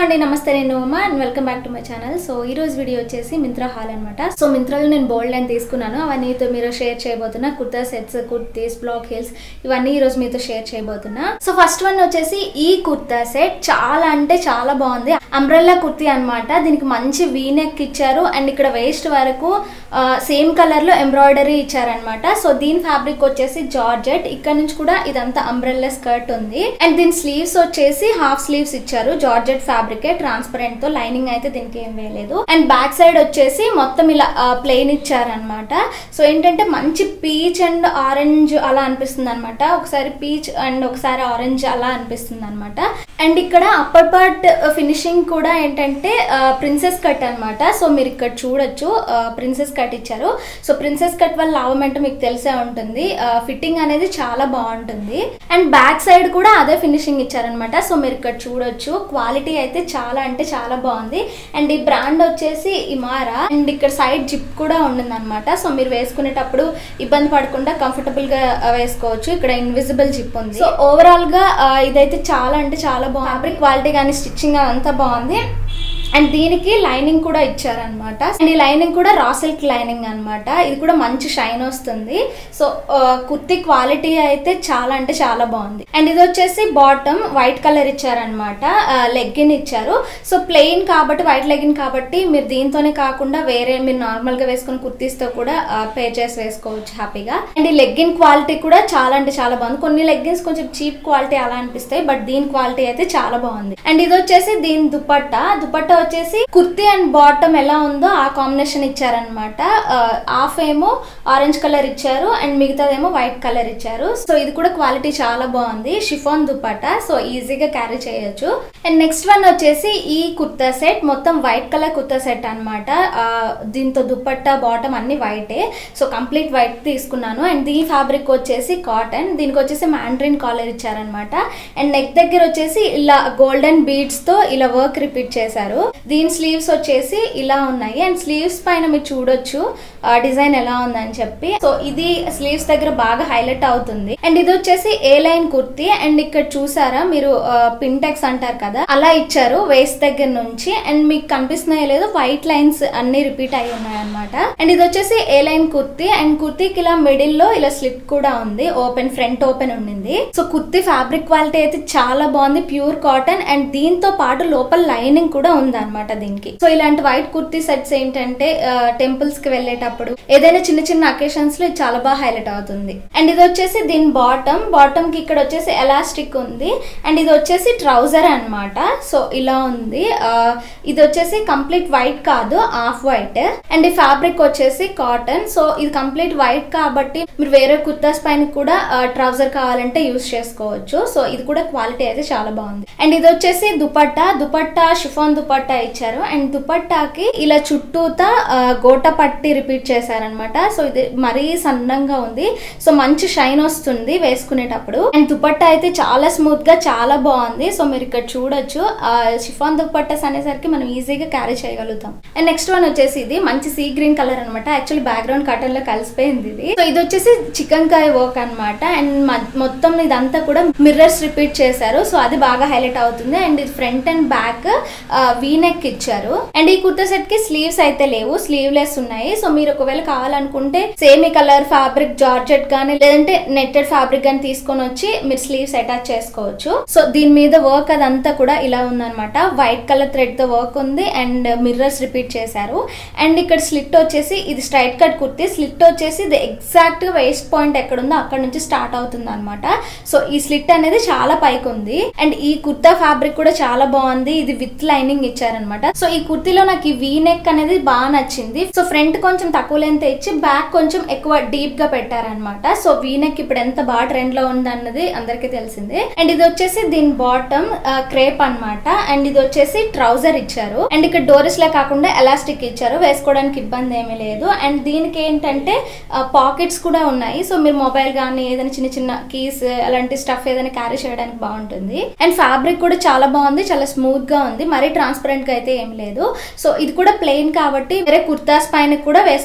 అండి నమస్తే నేను Uma and welcome back to my channel so ఈ రోజు వీడియో వచ్చేసి మింత్రా హాల్ అనమాట సో మింత్రాలో నేను బోల్డ్ లైన్ తీసుకున్నాను అవన్నీ మీతో మీరు షేర్ చేయబోతున్నా kurta sets kurtis black heels ఇవన్నీ ఈ రోజు మీతో షేర్ చేయబోతున్నా సో ఫస్ట్ వన్ వచ్చేసి ఈ కుర్తా సెట్ చాలా అంటే చాలా బాగుంది అంబ్రెల్లా కుర్తీ అన్నమాట దీనికి మంచి వీనెక్ ఇచ్చారు అండ్ ఇక్కడ వేస్ట్ వరకు సేమ్ కలర్ లో ఎంబ్రాయిడరీ ఇచ్చారనమాట సో దీని ఫ్యాబ్రిక్ వచ్చేసి జార్జెట్ ఇక్కడ నుంచి కూడా ఇదంతా అంబ్రెల్లా స్కర్ట్ ఉంది అండ్ దీని స్లీవ్స్ వచ్చేసి హాఫ్ స్లీవ్స్ ఇచ్చారు జార్జెట్ ఫ్యాబ్రిక్ ట్రాన్స్పరెంట్ తో లైనింగ్ అయితే దీనికి ఏం వేయలేదు అండ్ బ్యాక్ సైడ్ వచ్చేసి మొత్తం ఇలా ప్లెయిన్ ఇచ్చారనమాట సో ఏంటంటే మంచి పీచ్ అండ్ ఆరెంజ్ అలా అనిపిస్తుంది అనమాట ఒకసారి పీచ్ అండ్ ఒకసారి ఆరెంజ్ అలా అనిపిస్తుంది అనమాట అండ్ ఇక్కడ అప్పర్ పార్ట్ ఫినిషింగ్ కూడా ఏంటంటే ప్రిన్సెస్ కట్ అన్నమాట సో మీరు ఇక్కడ చూడొచ్చు ప్రిన్సెస్ కట్ ఇచ్చారు సో ప్రిన్సెస్ కట్ వల్ల లాభం అంటే మీకు తెలిసే ఉంటుంది ఫిట్టింగ్ అనేది చాలా బాగుంటుంది అండ్ బ్యాక్ సైడ్ కూడా అదే ఫినిషింగ్ ఇచ్చారనమాట సో మీరు ఇక్కడ చూడొచ్చు క్వాలిటీ అయితే చాలా అంటే చాలా బాగుంది అండ్ ఈ బ్రాండ్ వచ్చేసి ఇమారా అండ్ ఇక్కడ సైడ్ జిప్ కూడా ఉండింది అనమాట సో మీరు వేసుకునేటప్పుడు ఇబ్బంది పడకుండా కంఫర్టబుల్ గా వేసుకోవచ్చు ఇక్కడ ఇన్విజిబుల్ జిప్ ఉంది సో ఓవరాల్ గా ఆ, ఇదైతే చాలా అంటే చాలా బాగుంది ఫ్యాబ్రిక్ క్వాలిటీ కానీ స్టిచ్చింగ్ అంతా బాగుంది అండ్ దీనికి లైనింగ్ కూడా ఇచ్చారనమాట అండ్ ఈ లైనింగ్ కూడా రా సిల్క్ లైనింగ్ అనమాట ఇది కూడా మంచి షైన్ వస్తుంది సో ఆ, కుర్తి క్వాలిటీ అయితే చాలా అంటే చాలా బాగుంది అండ్ ఇది వచ్చేసి బాటమ్ వైట్ కలర్ ఇచ్చారనమాట లెగ్గిన్ ఇచ్చారు సో ప్లెయిన్ కాబట్టి వైట్ లెగ్గిన్ కాబట్టి మీరు దీంతోనే కాకుండా వేరే మీరు నార్మల్ గా వేసుకున్న కుర్తీస్ తో కూడా పేర్ చేసి వేసుకోవచ్చు హ్యాపీగా అండ్ ఈ లెగ్గిన్ క్వాలిటీ కూడా చాలా అంటే చాలా బాగుంది కొన్ని లెగ్గిన్స్ కొంచెం చీప్ క్వాలిటీ అలా అనిపిస్తాయి బట్ దీని క్వాలిటీ అయితే చాలా బాగుంది అండ్ ఇది వచ్చేసి దీని దుపట్టా దుపట్టా వచ్చేసి కుర్తీ అండ్ బాటమ్ ఎలా ఉందో ఆ కాంబినేషన్ ఇచ్చారనమాట హాఫ్ ఏమో ఆరెంజ్ కలర్ ఇచ్చారు అండ్ మిగతాదేమో వైట్ కలర్ ఇచ్చారు సో ఇది కూడా క్వాలిటీ చాలా బాగుంది షిఫాన్ దుపట్టా సో ఈజీగా క్యారీ చేయొచ్చు అండ్ నెక్స్ట్ వన్ వచ్చేసి ఈ కుర్తా సెట్ మొత్తం వైట్ కలర్ కుర్తా సెట్ అనమాట దీంతో దుపట్టా బాటమ్ అన్ని వైటే సో కంప్లీట్ వైట్ తీసుకున్నాను అండ్ దీని ఫ్యాబ్రిక్ వచ్చేసి కాటన్ దీనికి వచ్చేసి మ్యాండ్రిన్ కాలర్ ఇచ్చారనమాట అండ్ నెక్ దగ్గర వచ్చేసి ఇలా గోల్డెన్ బీడ్స్ తో ఇలా వర్క్ రిపీట్ చేశారు దీని స్లీవ్స్ వచ్చేసి ఇలా ఉన్నాయి అండ్ స్లీవ్స్ పైన మీరు చూడొచ్చు డిజైన్ ఎలా ఉందని చెప్పి సో ఇది స్లీవ్స్ దగ్గర బాగా హైలైట్ అవుతుంది అండ్ ఇది వచ్చేసి ఏ లైన్ కుర్తీ అండ్ ఇక్కడ చూసారా మీరు పింటెక్స్ అంటారు కదా అలా ఇచ్చారు వేస్ట్ దగ్గర నుంచి అండ్ మీకు కనిపిస్తున్నాయో లేదో వైట్ లైన్స్ అన్ని రిపీట్ అయి ఉన్నాయి అనమాట అండ్ ఇది వచ్చేసి ఏ లైన్ కుర్తీ అండ్ కుర్తీకి ఇలా మిడిల్ లో ఇలా స్లిప్ కూడా ఉంది ఓపెన్ ఫ్రంట్ ఓపెన్ ఉండింది సో కుర్తీ ఫ్యాబ్రిక్ క్వాలిటీ అయితే చాలా బాగుంది ప్యూర్ కాటన్ అండ్ దీంతో పాటు లోపల లైనింగ్ కూడా ఉంది అనమాట దీనికి సో ఇలాంటి వైట్ కుర్తీ సెట్స్ ఏంటంటే టెంపుల్స్ కి వెళ్ళేటప్పుడు ఏదైనా చిన్న చిన్న అకేషన్స్ లో ఇది చాలా బాగా హైలైట్ అవుతుంది అండ్ ఇది వచ్చేసి దీని బాటమ్ బాటమ్ కి ఇక్కడ వచ్చేసి ఎలాస్టిక్ ఉంది అండ్ ఇది వచ్చేసి ట్రౌజర్ అన్నమాట సో ఇలా ఉంది ఆ, ఇది వచ్చేసి కంప్లీట్ వైట్ కాదు హాఫ్ వైట్ అండ్ ఈ ఫ్యాబ్రిక్ వచ్చేసి కాటన్ సో ఇది కంప్లీట్ వైట్ కాబట్టి మీరు వేరే కుర్తాస్ పైన కూడా ట్రౌజర్ కావాలంటే యూస్ చేసుకోవచ్చు సో ఇది కూడా క్వాలిటీ అయితే చాలా బాగుంది అండ్ ఇది వచ్చేసి దుపట్టా దుపట్టా షిఫాన్ దుపట్టా ఇచ్చారు అండ్ దుపట్టాకి ఇలా చుట్టూతా ఆ, గోట పట్టి రిపీట్ చేశారనమాట సో ఇది మరీ సన్నంగా ఉంది సో మంచి షైన్ వస్తుంది వేసుకునేటప్పుడు అండ్ దుపట్టా అయితే చాలా స్మూత్ గా చాలా బాగుంది సో మీరు ఇక్కడ చూడొచ్చు ఆ షిఫాన్ దుపట్టాస్ అనేసరికి మనం ఈజీగా క్యారీ చేయగలుగుతాం అండ్ నెక్స్ట్ వన్ వచ్చేసి ఇది మంచి సీ గ్రీన్ కలర్ అనమాట యాక్చువల్లీ బ్యాక్గ్రౌండ్ కటన్ లో కలిసిపోయింది ఇది సో ఇది వచ్చేసి చికెన్ కాయ వర్క్ అనమాట అండ్ మొత్తం ఇదంతా కూడా మిర్రర్స్ రిపీట్ చేశారు సో అది బాగా హైలైట్ అవుతుంది అండ్ ఇది ఫ్రంట్ అండ్ బ్యాక్ వీనెక్ ఇచ్చారు అండ్ ఈ కుర్తా సెట్ కి స్లీవ్స్ అయితే లేవు స్లీవ్లెస్ ఉన్నాయి సో మీరు ఒకవేళ కావాలనుకుంటే సేమ్ కలర్ ఫ్యాబ్రిక్ జార్జెట్ గానీ లేదంటే నెట్టెడ్ ఫ్యాబ్రిక్ గానీ తీసుకొని వచ్చి మీరు స్లీవ్స్ అటాచ్ చేసుకోవచ్చు సో దీని మీద వర్క్ అదంతా కూడా ఇలా ఉందన్నమాట వైట్ కలర్ థ్రెడ్ తో వర్క్ ఉంది అండ్ మిర్రర్స్ రిపీట్ చేశారు అండ్ ఇక్కడ స్లిట్ వచ్చేసి ఇది స్ట్రైట్ కట్ కుర్తి స్లిట్ వచ్చేసి ఇది ఎగ్జాక్ట్ గా వేస్ట్ పాయింట్ ఎక్కడ ఉందో అక్కడ నుంచి స్టార్ట్ అవుతుంది అనమాట సో ఈ స్లిట్ అనేది చాలా పైకి ఉంది అండ్ ఈ కుర్తా ఫ్యాబ్రిక్ కూడా చాలా బాగుంది ఇది విత్ లైనింగ్ ఇచ్చారనమాట సో ఈ కుర్తీలో నాకు ఈ వీ నెక్ అనేది బాగా నచ్చింది సో ఫ్రంట్ కొంచెం తక్కువ లెంత్ ఇచ్చి బ్యాక్ కొంచెం ఎక్కువ డీప్ గా పెట్టారనమాట సో వీ నెక్ ఇప్పుడు ఎంత బాగా ట్రెండ్ లో ఉంది అన్నది అందరికీ తెలిసిందే అండ్ ఇది వచ్చేసి దీని బాటమ్ క్రేప్ అన్నమాట అండ్ ఇది వచ్చేసి ట్రౌజర్ ఇచ్చారు అండ్ ఇక్కడ డోరీస్ లా కాకుండా ఎలాస్టిక్ ఇచ్చారు వేసుకోవడానికి ఇబ్బంది ఏమీ లేదు అండ్ దీనికి ఏంటంటే పాకెట్స్ కూడా ఉన్నాయి సో మీరు మొబైల్ కానీ ఏదైనా చిన్న చిన్న కీస్ అలాంటి స్టఫ్ ఏదైనా క్యారీ చేయడానికి బాగుంటుంది అండ్ ఫ్యాబ్రిక్ కూడా చాలా బాగుంది చాలా స్మూత్ గా ఉంది మరీ ట్రాన్స్పరెంట్ గా అయితే ఏం లేదు సో ఇది కూడా ప్లెయిన్ కాబట్టి వేరే కుర్తాస్ పైన కూడా వేసుకో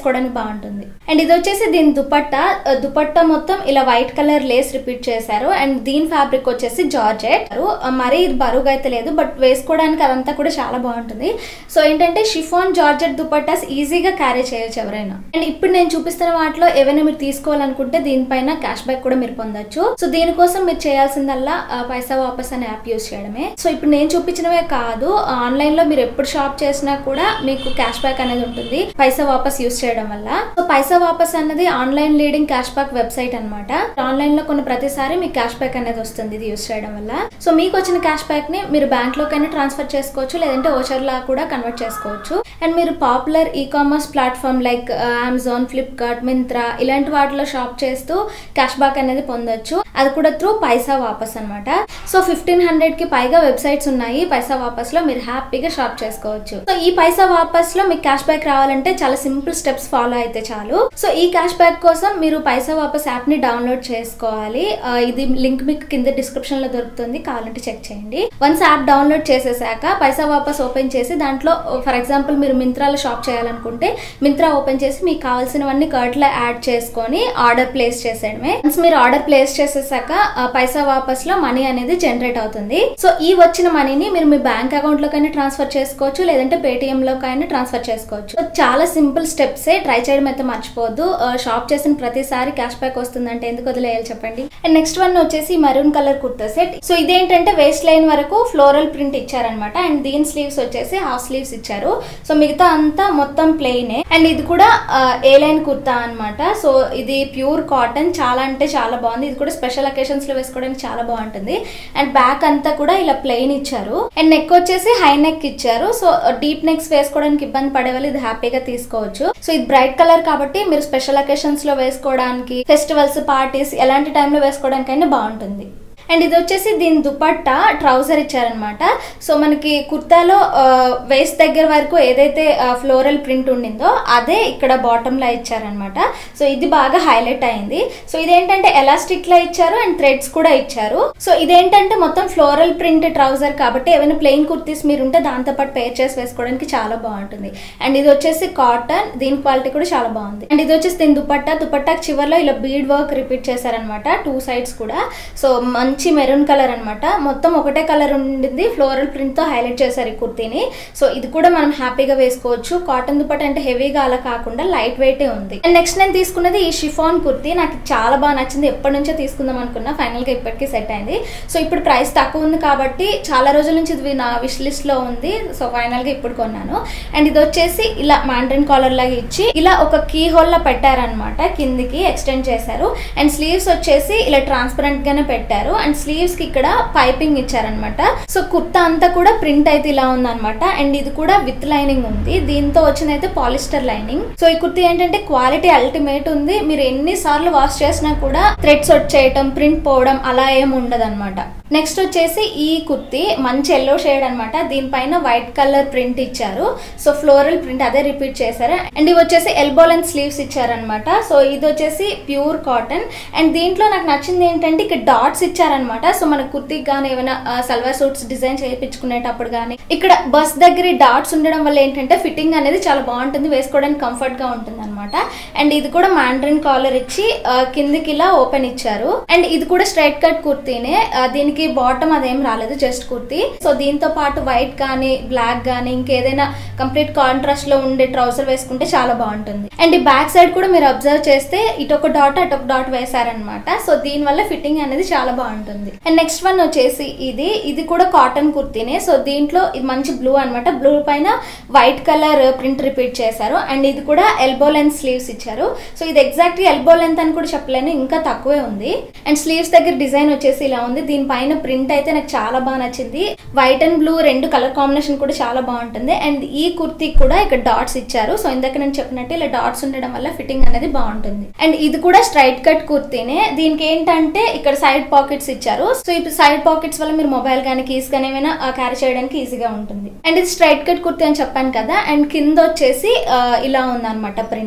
వేసుకోవడానికి బాగుంటుంది అండ్ ఇది వచ్చేసి దీని దుపట్టా ఆ, దుపట్టా మొత్తం ఇలా వైట్ కలర్ లేస్ రిపీట్ చేశారు అండ్ దీని ఫ్యాబ్రిక్ వచ్చేసి జార్జెట్ మరీ ఇది బరువుగా అయితే లేదు బట్ వేసుకోవడానికి అదంతా కూడా చాలా బాగుంటుంది సో ఏంటంటే షిఫాన్ జార్జెట్ దుపట్టాస్ ఈజీగా క్యారీ చేయొచ్చు ఎవరైనా అండ్ ఇప్పుడు నేను చూపిస్తున్న వాటిలో ఏవైనా మీరు తీసుకోవాలనుకుంటే దీనిపైన క్యాష్ బ్యాక్ కూడా మీరు పొందొచ్చు సో దీనికోసం మీరు చేయాల్సిందల్లా ఆ, పైసా వాపస్ అనే యాప్ యూస్ చేయడమే సో ఇప్పుడు నేను చూపించినవే కాదు ఆన్లైన్ లో మీరు ఎప్పుడు షాప్ చేసినా కూడా మీకు క్యాష్ బ్యాక్ అనేది ఉంటుంది పైసా వాపస్ యూస్ చేయడం వల్ల సో పైసా వాపస్ అన్నది online leading cash back website అనమాట ఆన్లైన్ లో కొన్ని ప్రతిసారి మీకు క్యాష్ బ్యాక్ అనేది వస్తుంది ఇది యూస్ చేయడం వల్ల సో మీకు వచ్చిన క్యాష్ బ్యాక్ ని మీరు బ్యాంక్ లోకైనా ట్రాన్స్ఫర్ చేసుకోవచ్చు లేదంటే ఓచర్ లా కూడా కన్వర్ట్ చేసుకోవచ్చు అండ్ మీరు popular e commerce platform like Amazon Flipkart Myntra ఇలాంటి వాటిలో షాప్ చేస్తూ క్యాష్ బ్యాక్ అనేది పొందొచ్చు అది కూడా త్రూ పైసా వాపస్ అన్నమాట సో ఫిఫ్టీన్ హండ్రెడ్ కి పైగా వెబ్సైట్స్ ఉన్నాయి పైసా వాపస్ లో మీరు హ్యాపీగా షాప్ చేసుకోవచ్చు సో ఈ పైసా వాపస్ లో మీకు క్యాష్ బ్యాక్ రావాలంటే చాలా సింపుల్ స్టెప్స్ ఫాలో అయితే చాలు సో ఈ క్యాష్ బ్యాక్ కోసం మీరు పైసా వాపస్ యాప్ ని డౌన్లోడ్ చేసుకోవాలి ఆ, ఇది లింక్ మీకు కింద డిస్క్రిప్షన్ లో దొరుకుతుంది కావాలంటే చెక్ చేయండి వన్స్ యాప్ డౌన్లోడ్ చేసేసాక పైసా వాపస్ ఓపెన్ చేసి దాంట్లో ఫర్ ఎగ్జాంపుల్ మీరు మింత్రాలో షాప్ చేయాలనుకుంటే మింత్రా ఓపెన్ చేసి మీకు కావాల్సినవన్నీ కార్ట్ లో యాడ్ చేసుకొని ఆర్డర్ ప్లేస్ చేసేయడమే వన్స్ మీరు ఆర్డర్ ప్లేస్ చేసేసాక ఆ, పైసా వాపస్ లో మనీ అనేది జనరేట్ అవుతుంది సో ఈ వచ్చిన మనీని మీరు మీ బ్యాంక్ అకౌంట్ లోకైనా ట్రాన్స్ఫర్ చేసుకోవచ్చు లేదంటే పేటిఎం లోకైనా ట్రాన్స్ఫర్ చేసుకోవచ్చు సో చాలా సింపుల్ స్టెప్స్ ట్రై చేయడం అయితే మర్చిపోవద్దు ఆ, షాప్ చేసిన ప్రతిసారి క్యాష్ బ్యాక్ వస్తుందంటే ఎందుకు వదిలేయాలి చెప్పండి అండ్ నెక్స్ట్ వన్ వచ్చేసి maroon colour kurta set so ఇదేంటంటే వేస్ట్ లైన్ వరకు ఫ్లోరల్ ప్రింట్ ఇచ్చారనమాట అండ్ దీని స్లీవ్స్ వచ్చేసి హాఫ్ స్లీవ్స్ ఇచ్చారు సో మిగతా అంతా మొత్తం ప్లెయినే అండ్ ఇది కూడా ఏ లైన్ కుర్తా అన్నమాట సో ఇది ప్యూర్ కాటన్ చాలా అంటే చాలా బాగుంది ఇది కూడా స్పెషల్ అకేషన్స్ లో వేసుకోవడానికి చాలా బాగుంటుంది అండ్ బ్యాక్ అంతా కూడా ఇలా ప్లెయిన్ ఇచ్చారు అండ్ నెక్ వచ్చేసి హై నెక్ ఇచ్చారు సో డీప్ నెక్స్ వేసుకోవడానికి ఇబ్బంది పడే వాళ్ళు ఇది హ్యాపీగా తీసుకోవచ్చు సో ఇది బ్రైట్ కలర్ కాబట్టి మీరు స్పెషల్ అకేషన్స్ లో వేసుకోవడానికి ఫెస్టివల్స్ పార్టీస్ ఎలాంటి టైంలో వేసుకోవడానికైనా బాగుంటుంది అండ్ ఇది వచ్చేసి దీని దుపట్టా ట్రౌజర్ ఇచ్చారనమాట సో మనకి కుర్తాలో వేస్ట్ దగ్గర వరకు ఏదైతే ఫ్లోరల్ ప్రింట్ ఉండిందో అదే ఇక్కడ బాటమ్ లో ఇచ్చారనమాట సో ఇది బాగా హైలైట్ అయింది సో ఇదేంటంటే ఎలాస్టిక్ లా ఇచ్చారు అండ్ థ్రెడ్స్ కూడా ఇచ్చారు సో ఇదేంటంటే మొత్తం ఫ్లోరల్ ప్రింట్ ట్రౌజర్ కాబట్టి ఏమైనా ప్లెయిన్ కుర్తీస్ మీరు ఉంటే దాంతో పాటు పేర్ చేసి వేసుకోవడానికి చాలా బాగుంటుంది అండ్ ఇది వచ్చేసి కాటన్ దీని క్వాలిటీ కూడా చాలా బాగుంది అండ్ ఇది వచ్చేసి దీని దుపట్టా దుపట్టాకి చివరిలో ఇలా బీడ్ వర్క్ రిపీట్ చేశారనమాట టూ సైడ్స్ కూడా సో మంచి మెరూన్ కలర్ అన్నమాట మొత్తం ఒకటే కలర్ ఉండింది ఫ్లోరల్ ప్రింట్ తో హైలైట్ చేశారు ఈ కుర్తీని సో ఇది కూడా మనం హ్యాపీగా వేసుకోవచ్చు కాటన్ దుపట్టా అంటే హెవీగా అలా కాకుండా లైట్ వెయిట్ ఉంది అండ్ నెక్స్ట్ నేను తీసుకున్నది ఈ షిఫాన్ కుర్తీ నాకు చాలా బాగా నచ్చింది ఎప్పటి నుంచో తీసుకుందాం అనుకున్నా ఫైనల్ గా ఇప్పటికీ సెట్ అయింది సో ఇప్పుడు ప్రైస్ తక్కువ ఉంది కాబట్టి చాలా రోజుల నుంచి ఇది నా విష్ లిస్ట్ లో ఉంది సో ఫైనల్ గా ఇప్పుడు కొన్నాను అండ్ ఇది వచ్చేసి ఇలా మ్యాండ్రిన్ కాలర్ లాగా ఇచ్చి ఇలా ఒక కీ హోల్ లో పెట్టారనమాట కిందికి ఎక్స్టెండ్ చేశారు అండ్ స్లీవ్స్ వచ్చేసి ఇలా ట్రాన్స్పరెంట్ గానే పెట్టారు అండ్ స్లీవ్స్ కి ఇక్కడ పైపింగ్ ఇచ్చారనమాట సో కుర్తా అంతా కూడా ప్రింట్ అయితే ఇలా ఉందన్నమాట అండ్ ఇది కూడా విత్ లైనింగ్ ఉంది దీంతో వచ్చిన అయితే పాలిస్టర్ లైనింగ్ సో ఈ కుర్తీ ఏంటంటే క్వాలిటీ అల్టిమేట్ ఉంది మీరు ఎన్ని సార్లు వాష్ చేసినా కూడా థ్రెడ్స్ వచ్చేయటం ప్రింట్ పోవడం అలా ఏం ఉండదు నెక్స్ట్ వచ్చేసి ఈ కుర్తి మంచి ఎల్లో షేడ్ అనమాట దీనిపైన వైట్ కలర్ ప్రింట్ ఇచ్చారు సో ఫ్లోరల్ ప్రింట్ అదే రిపీట్ చేశారు అండ్ ఇవి వచ్చేసి ఎల్బో లెంత్ స్లీవ్స్ ఇచ్చారనమాట సో ఇది వచ్చేసి ప్యూర్ కాటన్ అండ్ దీంట్లో నాకు నచ్చింది ఏంటంటే ఇక్కడ డాట్స్ ఇచ్చారనమాట సో మన కుర్తికి కానీ ఏమైనా సల్వార్ సూట్స్ డిజైన్ చేయించుకునేటప్పుడు కానీ ఇక్కడ బస్ దగ్గర డాట్స్ ఉండడం వల్ల ఏంటంటే ఫిట్టింగ్ అనేది చాలా బాగుంటుంది వేసుకోవడానికి కంఫర్ట్ గా ఉంటుంది అనమాట అండ్ ఇది కూడా మ్యాండ్రిన్ కాలర్ ఇచ్చి ఆ, కిందికి ఇలా ఓపెన్ ఇచ్చారు అండ్ ఇది కూడా స్ట్రైట్ కట్ కుర్తీనే ఆ, దీనికి బాటమ్ అదేం రాలేదు జస్ట్ కుర్తీ సో దీంతో పాటు వైట్ కానీ బ్లాక్ కానీ ఇంకేదైనా కంప్లీట్ కాంట్రాస్ట్ లో ఉండే ట్రౌజర్ వేసుకుంటే చాలా బాగుంటుంది అండ్ ఈ బ్యాక్ సైడ్ కూడా మీరు అబ్జర్వ్ చేస్తే ఇటొక డాట్ అటొక డాట్ వేశారనమాట సో దీని వల్ల ఫిట్టింగ్ అనేది చాలా బాగుంటుంది అండ్ నెక్స్ట్ వన్ వచ్చేసి ఇది ఇది కూడా కాటన్ కుర్తీనే సో దీంట్లో ఇది మంచి బ్లూ అన్నమాట బ్లూ పైన వైట్ కలర్ ప్రింట్ రిపీట్ చేశారు అండ్ ఇది కూడా ఎల్బో లెంత్ స్లీవ్స్ ఇచ్చారు సో ఇది ఎగ్జాక్ట్ ఎల్బో లెంత్ అని కూడా చెప్పలేను ఇంకా తక్కువే ఉంది అండ్ స్లీవ్స్ దగ్గర డిజైన్ వచ్చేసి ఇలా ఉంది దీనిపైన ప్రింట్ అయితే నాకు చాలా బాగా నచ్చింది వైట్ అండ్ బ్లూ రెండు కలర్ కాంబినేషన్ కూడా చాలా బాగుంటుంది అండ్ ఈ కుర్తీ కూడా ఇక్కడ డాట్స్ ఇచ్చారు సో ఇందాక నేను చెప్పినట్టు ఇలా డాట్స్ ఉండడం వల్ల ఫిట్టింగ్ అనేది బాగుంటుంది అండ్ ఇది కూడా స్ట్రైట్ కట్ కుర్తీనే దీనికి ఏంటంటే ఇక్కడ సైడ్ పాకెట్స్ ఇచ్చారు సో ఇప్పుడు సైడ్ పాకెట్స్ వల్ల మీరు మొబైల్ కానీ కీస్ కానీ ఏమైనా క్యారీ చేయడానికి ఈజీగా ఉంటుంది అండ్ ఇది స్ట్రైట్ కట్ కుర్తీ అని చెప్పాను కదా అండ్ కింద వచ్చేసి ఆ, ఇలా ఉందన్నమాట ప్రింట్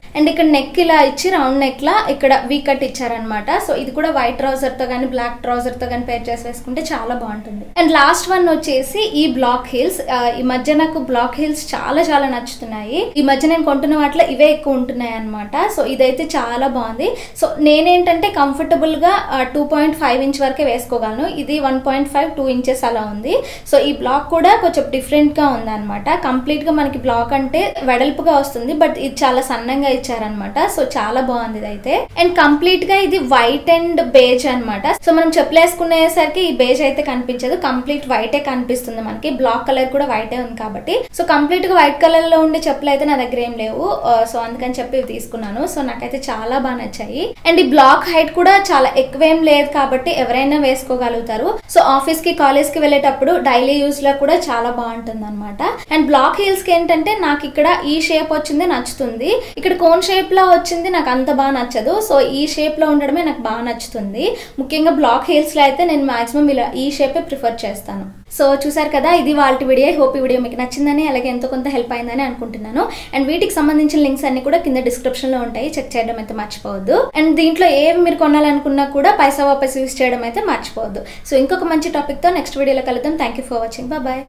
అండ్ ఇక్కడ నెక్ ఇలా ఇచ్చి రౌండ్ నెక్ లా ఇక్కడ వీ కట్ ఇచ్చారనమాట సో ఇది కూడా వైట్ ట్రౌజర్ తో కానీ బ్లాక్ ట్రౌజర్ తో కానీ పేర్ చేసి వేసుకుంటే చాలా బాగుంటుంది అండ్ లాస్ట్ వన్ వచ్చేసి ఈ బ్లాక్ హిల్స్ ఈ మధ్య నాకు బ్లాక్ హిల్స్ చాలా చాలా నచ్చుతున్నాయి ఈ మధ్య నేను కొంటున్న వాటిలో ఇవే ఎక్కువ ఉంటున్నాయి అనమాట సో ఇదైతే చాలా బాగుంది సో నేనేంటంటే కంఫర్టబుల్ గా టూ పాయింట్ ఫైవ్ ఇంచ్ వరకే వేసుకోగలను ఇది one point five two inches అలా ఉంది సో ఈ బ్లాక్ కూడా కొంచెం డిఫరెంట్ గా ఉంది అనమాట కంప్లీట్ గా మనకి బ్లాక్ అంటే వెడల్పుగా వస్తుంది బట్ ఇది చాలా సన్నంగా ఇచ్చారనమాట సో చాలా బాగుంది ఇది అయితే అండ్ కంప్లీట్ గా ఇది వైట్ అండ్ బేజ్ అన్నమాట సో మనం చెప్పులు వేసుకునేసరికి ఈ బేజ్ అయితే కనిపించదు కంప్లీట్ వైటే కనిపిస్తుంది మనకి బ్లాక్ కలర్ కూడా వైటే ఉంది కాబట్టి సో కంప్లీట్ గా వైట్ కలర్ లో ఉండే చెప్పులు అయితే నా దగ్గర ఏం లేవు సో అందుకని చెప్పి ఇవి తీసుకున్నాను సో నాకైతే చాలా బాగా నచ్చాయి అండ్ ఈ బ్లాక్ హైట్ కూడా చాలా ఎక్కువేం లేదు కాబట్టి ఎవరైనా వేసుకోగలుగుతారు సో ఆఫీస్ కి కాలేజ్ కి వెళ్ళేటప్పుడు డైలీ యూస్ లో కూడా చాలా బాగుంటుంది అనమాట అండ్ బ్లాక్ హీల్స్ కి ఏంటంటే నాకు ఇక్కడ ఈ షేప్ వచ్చింది నచ్చుతుంది ఇక్కడ కోన్ షేప్ లో వచ్చింది నాకు అంత బాగా నచ్చదు సో ఈ షేప్ లో ఉండడమే నాకు బాగా నచ్చుతుంది ముఖ్యంగా బ్లాక్ హీల్స్ లో అయితే నేను మాక్సిమం ఇలా ఈ షేపే ప్రిఫర్ చేస్తాను సో చూసారు కదా ఇది వాళ్ళ వీడియో హోప్ ఈ వీడియో మీకు నచ్చిందని అలాగే ఎంతో కొంత హెల్ప్ అయిందని అనుకుంటున్నాను అండ్ వీటికి సంబంధించిన లింక్స్ అన్ని కూడా కింద డిస్క్రిప్షన్ లో ఉంటాయి చెక్ చేయడం అయితే మర్చిపోవద్దు అండ్ దీంట్లో ఏవి మీరు కొనాలనుకున్నా కూడా పైసా వాపస్ యూస్ చేయడం అయితే మర్చిపోవద్దు సో ఇంకొక మంచి టాపిక్ తో నెక్స్ట్ వీడియోలో కలుద్దాం thank you for watching bye